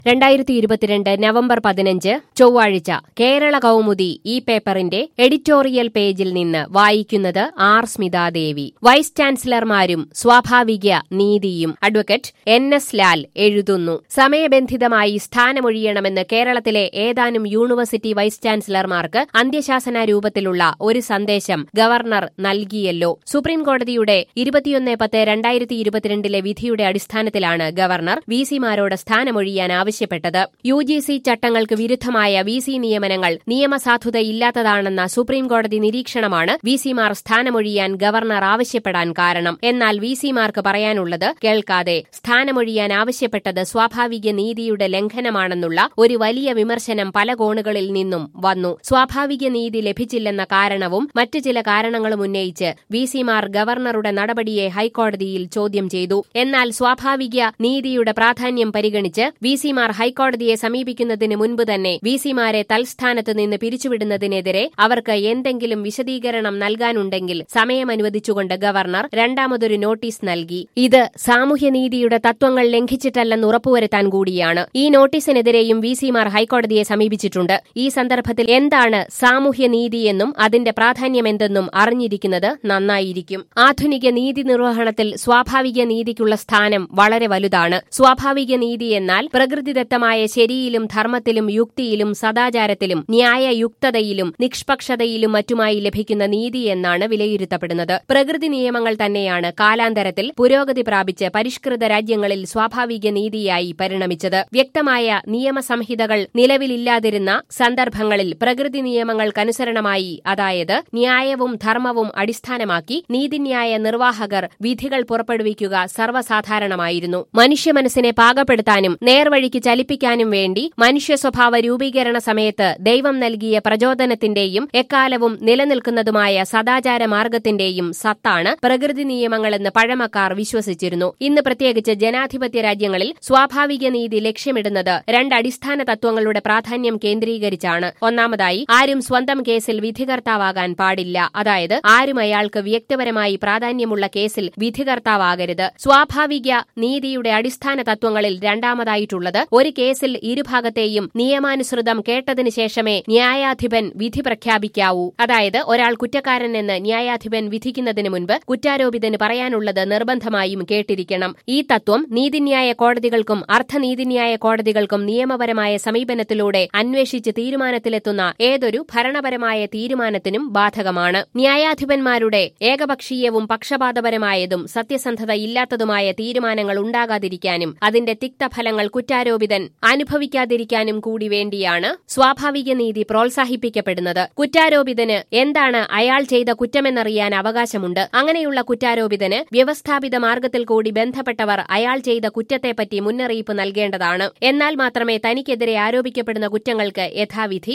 രണ്ടായിരത്തി ഇരുപത്തിരണ്ട് നവംബർ പതിനഞ്ച് ചൊവ്വാഴ്ച കേരള കൗമുദി ഈ പേപ്പറിന്റെ എഡിറ്റോറിയൽ പേജിൽ നിന്ന് വായിക്കുന്നത് ആർ സ്മിതാദേവി വൈസ് ചാൻസലർമാരും സ്വാഭാവിക നീതിയും അഡ്വക്കേറ്റ് എൻ എസ് ലാൽ എഴുതുന്നു സമയബന്ധിതമായി സ്ഥാനമൊഴിയണമെന്ന് കേരളത്തിലെ ഏതാനും യൂണിവേഴ്സിറ്റി വൈസ് ചാൻസലർമാർക്ക് അന്ത്യശാസന രൂപത്തിലുള്ള ഒരു സന്ദേശം ഗവർണർ നൽകിയല്ലോ സുപ്രീംകോടതിയുടെ ഇരുപത്തിയൊന്ന് പത്ത് രണ്ടായിരത്തി ഇരുപത്തിരണ്ടിലെ വിധിയുടെ അടിസ്ഥാനത്തിലാണ് ഗവർണർ വി സിമാരോട് സ്ഥാനമൊഴിയാൻ ആവശ്യപ്പെട്ടത് യു ജി സി ചട്ടങ്ങൾക്ക് വിരുദ്ധമായ വി സി നിയമനങ്ങൾ നിയമസാധുതയില്ലാത്തതാണെന്ന സുപ്രീംകോടതി നിരീക്ഷണമാണ് വി സിമാർ സ്ഥാനമൊഴിയാൻ ഗവർണർ ആവശ്യപ്പെടാൻ കാരണം എന്നാൽ വി സിമാർക്ക് പറയാനുള്ളത് കേൾക്കാതെ സ്ഥാനമൊഴിയാൻ ആവശ്യപ്പെട്ടത് സ്വാഭാവിക നീതിയുടെ ലംഘനമാണെന്നുള്ള ഒരു വലിയ വിമർശനം പല കോണുകളിൽ നിന്നും വന്നു സ്വാഭാവിക നീതി ലഭിച്ചില്ലെന്ന കാരണവും മറ്റു ചില കാരണങ്ങളും ഉന്നയിച്ച് വി സിമാർ ഗവർണറുടെ നടപടിയെ ഹൈക്കോടതിയിൽ ചോദ്യം ചെയ്തു എന്നാൽ സ്വാഭാവിക നീതിയുടെ പ്രാധാന്യം പരിഗണിച്ച് വി സിമാർ ഹൈക്കോടതിയെ സമീപിക്കുന്നതിന് മുൻപ് തന്നെ വി സിമാരെ തൽസ്ഥാനത്ത് നിന്ന് പിരിച്ചുവിടുന്നതിനെതിരെ അവർക്ക് എന്തെങ്കിലും വിശദീകരണം നൽകാനുണ്ടെങ്കിൽ സമയമനുവദിച്ചുകൊണ്ട് ഗവർണർ രണ്ടാമതൊരു നോട്ടീസ് നൽകി ഇത് സാമൂഹ്യനീതിയുടെ തത്വങ്ങൾ ലംഘിച്ചിട്ടല്ലെന്ന് ഉറപ്പുവരുത്താൻ കൂടിയാണ് ഈ നോട്ടീസിനെതിരെയും വി സിമാർ ഹൈക്കോടതിയെ സമീപിച്ചിട്ടുണ്ട് ഈ സന്ദർഭത്തിൽ എന്താണ് സാമൂഹ്യനീതിയെന്നും അതിന്റെ പ്രാധാന്യമെന്തെന്നും അറിഞ്ഞിരിക്കുന്നത് നന്നായിരിക്കും ആധുനിക നീതി നിർവഹണത്തിൽ സ്വാഭാവിക നീതിക്കുള്ള സ്ഥാനം വളരെ വലുതാണ് സ്വാഭാവിക നീതി എന്നാൽ പ്രകൃതിദത്തമായ ശരിയിലും ധർമ്മത്തിലും യുക്തിയിലും സദാചാരത്തിലും ന്യായയുക്തതയിലും നിഷ്പക്ഷതയിലും മറ്റുമായി ലഭിക്കുന്ന നീതി എന്നാണ് വിലയിരുത്തപ്പെടുന്നത് പ്രകൃതി നിയമങ്ങൾ തന്നെയാണ് കാലാന്തരത്തിൽ പുരോഗതി പ്രാപിച്ച് പരിഷ്കൃത രാജ്യങ്ങളിൽ സ്വാഭാവിക നീതിയായി പരിണമിച്ചത് വ്യക്തമായ നിയമസംഹിതകൾ നിലവിലില്ലാതിരുന്ന സന്ദർഭങ്ങളിൽ പ്രകൃതി നിയമങ്ങൾക്കനുസരണമായി അതായത് ന്യായവും ധർമ്മവും അടിസ്ഥാനമാക്കി നീതിന്യായ നിർവാഹകർ വിധികൾ പുറപ്പെടുവിക്കുക സർവ്വസാധാരണമായിരുന്നു മനുഷ്യ മനസ്സിനെ പാകപ്പെടുത്താനും നേർവഴിക്ക് ചലിപ്പിക്കാനും വേണ്ടി മനുഷ്യ സ്വഭാവ രൂപീകരണ സമയത്ത് ദൈവം നൽകിയ പ്രചോദനത്തിന്റെയും എക്കാലവും നിലനിൽക്കുന്നതുമായ സദാചാര മാർഗത്തിന്റെയും സത്താണ് പ്രകൃതി നിയമങ്ങളെന്ന് പഴമക്കാർ വിശ്വസിച്ചിരുന്നു ഇന്ന് പ്രത്യേകിച്ച് ജനാധിപത്യ രാജ്യങ്ങളിൽ സ്വാഭാവിക നീതി ലക്ഷ്യമിടുന്നത് രണ്ട് അടിസ്ഥാന തത്വങ്ങളുടെ പ്രാധാന്യം കേന്ദ്രീകരിച്ചാണ് ഒന്നാമതായി ആരും സ്വന്തം കേസിൽ വിധികർത്താവാകാൻ പാടില്ല അതായത് ആരും അയാൾക്ക് വ്യക്തിപരമായി പ്രാധാന്യമുള്ള കേസിൽ വിധികർത്താവാകരുത് സ്വാഭാവിക നീതിയുടെ അടിസ്ഥാന തത്വങ്ങളിൽ രണ്ടാമതായിട്ടുള്ളത് ഒരു കേസിൽ ഇരുഭാഗത്തെയും നിയമാനുസൃതം കേട്ടതിനു ശേഷമേ ന്യായാധിപൻ വിധി പ്രഖ്യാപിക്കാവൂ അതായത് ഒരാൾ കുറ്റക്കാരൻ എന്ന് ന്യായാധിപൻ വിധിക്കുന്നതിന് മുൻപ് കുറ്റാരോപിതന് പറയാനുള്ളത് നിർബന്ധമായും കേട്ടിരിക്കണം ഈ തത്വം നീതിന്യായ കോടതികൾക്കും അർദ്ധനീതിന്യായ കോടതികൾക്കും നിയമപരമായ സമീപനത്തിലൂടെ അന്വേഷിച്ച് തീരുമാനത്തിലെത്തുന്ന ഏതൊരു ഭരണപരമായ തീരുമാനത്തിനും ബാധകമാണ് ന്യായാധിപന്മാരുടെ ഏകപക്ഷീയവും പക്ഷപാതപരമായതും സത്യസന്ധത ഇല്ലാത്തതുമായ തീരുമാനങ്ങൾ ഉണ്ടാകാതിരിക്കാനും അതിന്റെ തിക്തഫലങ്ങൾ കുറ്റാരോപിതൻ അനുഭവിക്കാതിരിക്കാനും കൂടി വേണ്ടിയാണ് സ്വാഭാവിക നീതി പ്രോത്സാഹിപ്പിക്കപ്പെടുന്നത് കുറ്റാരോപിതന് എന്താണ് അയാൾ ചെയ്ത കുറ്റമെന്നറിയാൻ അവകാശമുണ്ട് അങ്ങനെയുള്ള കുറ്റാരോപിതന് വ്യവസ്ഥാപിത മാർഗത്തിൽ കൂടി ബന്ധപ്പെട്ടവർ അയാൾ ചെയ്ത കുറ്റത്തെപ്പറ്റി മുന്നറിയിപ്പ് നൽകേണ്ടതാണ് എന്നാൽ മാത്രമേ തനിക്കെതിരെ ആരോപിക്കപ്പെടുന്ന കുറ്റങ്ങൾക്ക് യഥാവിധി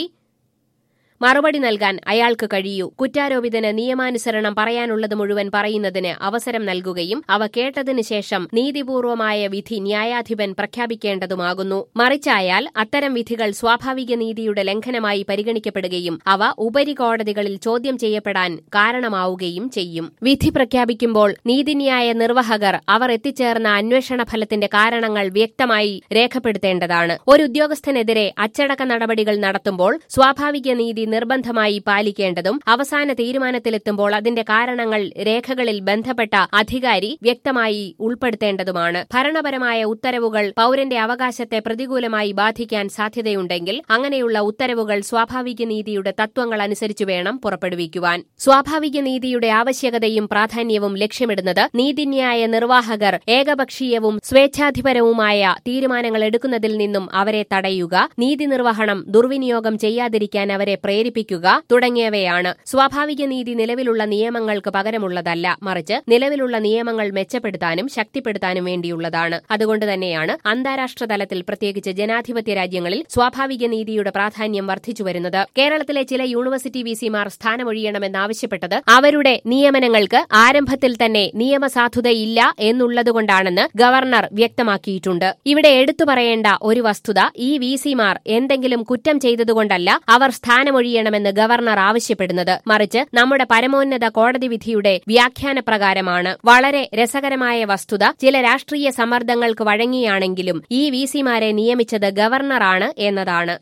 മറുപടി നൽകാൻ അയാൾക്ക് കഴിയൂ കുറ്റാരോപിതന് നിയമാനുസരണം പറയാനുള്ളത് മുഴുവൻ പറയുന്നതിന് അവസരം നൽകുകയും അവ കേട്ടതിനു ശേഷം നീതിപൂർവമായ വിധി ന്യായാധിപൻ പ്രഖ്യാപിക്കേണ്ടതുമാകുന്നു മറിച്ചായാൽ അത്തരം വിധികൾ സ്വാഭാവിക നീതിയുടെ ലംഘനമായി പരിഗണിക്കപ്പെടുകയും അവ ഉപരികോടതികളിൽ ചോദ്യം ചെയ്യപ്പെടാൻ കാരണമാവുകയും ചെയ്യും വിധി പ്രഖ്യാപിക്കുമ്പോൾ നീതിന്യായ നിർവഹകർ അവർ എത്തിച്ചേർന്ന അന്വേഷണ ഫലത്തിന്റെ കാരണങ്ങൾ വ്യക്തമായി രേഖപ്പെടുത്തേണ്ടതാണ് ഒരു ഉദ്യോഗസ്ഥനെതിരെ അച്ചടക്ക നടപടികൾ നടത്തുമ്പോൾ സ്വാഭാവിക നീതി നിർബന്ധമായി പാലിക്കേണ്ടതും അവസാന തീരുമാനത്തിലെത്തുമ്പോൾ അതിന്റെ കാരണങ്ങൾ രേഖകളിൽ ബന്ധപ്പെട്ട അധികാരി വ്യക്തമായി ഉൾപ്പെടുത്തേണ്ടതുമാണ് ഭരണപരമായ ഉത്തരവുകൾ പൌരന്റെ അവകാശത്തെ പ്രതികൂലമായി ബാധിക്കാൻ സാധ്യതയുണ്ടെങ്കിൽ അങ്ങനെയുള്ള ഉത്തരവുകൾ സ്വാഭാവിക നീതിയുടെ തത്വങ്ങൾ അനുസരിച്ച് വേണം പുറപ്പെടുവിക്കുവാൻ സ്വാഭാവിക നീതിയുടെ ആവശ്യകതയും പ്രാധാന്യവും ലക്ഷ്യമിടുന്നത് നീതിന്യായ നിർവാഹകർ ഏകപക്ഷീയവും സ്വേച്ഛാധിപരവുമായ തീരുമാനങ്ങൾ എടുക്കുന്നതിൽ നിന്നും അവരെ തടയുക നീതി നിർവഹണം ദുർവിനിയോഗം ചെയ്യാതിരിക്കാൻ അവരെ പ്രേരിപ്പിക്കുക തുടങ്ങിയവയാണ് സ്വാഭാവിക നീതി നിലവിലുള്ള നിയമങ്ങൾക്ക് പകരമുള്ളതല്ല മറിച്ച് നിലവിലുള്ള നിയമങ്ങൾ മെച്ചപ്പെടുത്താനും ശക്തിപ്പെടുത്താനും വേണ്ടിയുള്ളതാണ് അതുകൊണ്ട് തന്നെയാണ് അന്താരാഷ്ട്ര തലത്തിൽ പ്രത്യേകിച്ച് ജനാധിപത്യ രാജ്യങ്ങളിൽ സ്വാഭാവിക നീതിയുടെ പ്രാധാന്യം വർദ്ധിച്ചുവരുന്നത് കേരളത്തിലെ ചില യൂണിവേഴ്സിറ്റി വി സിമാർ സ്ഥാനമൊഴിയണമെന്നാവശ്യപ്പെട്ടത് അവരുടെ നിയമനങ്ങൾക്ക് ആരംഭത്തിൽ തന്നെ നിയമസാധുതയില്ല എന്നുള്ളതുകൊണ്ടാണെന്ന് ഗവർണർ വ്യക്തമാക്കിയിട്ടുണ്ട് ഇവിടെ എടുത്തു പറയേണ്ട ഒരു വസ്തുത ഈ വി സിമാർ എന്തെങ്കിലും കുറ്റം ചെയ്തതുകൊണ്ടല്ല അവർ സ്ഥാനമൊഴി വിട്ടൊഴിയണമെന്ന് ഗവർണർ ആവശ്യപ്പെടുന്നത് മറിച്ച് നമ്മുടെ പരമോന്നത കോടതി വിധിയുടെ വ്യാഖ്യാനപ്രകാരമാണ് വളരെ രസകരമായ വസ്തുത ചില രാഷ്ട്രീയ സമ്മർദ്ദങ്ങൾക്ക് വഴങ്ങിയാണെങ്കിലും ഈ വി സിമാരെ നിയമിച്ചത് ഗവർണറാണ് എന്നതാണ്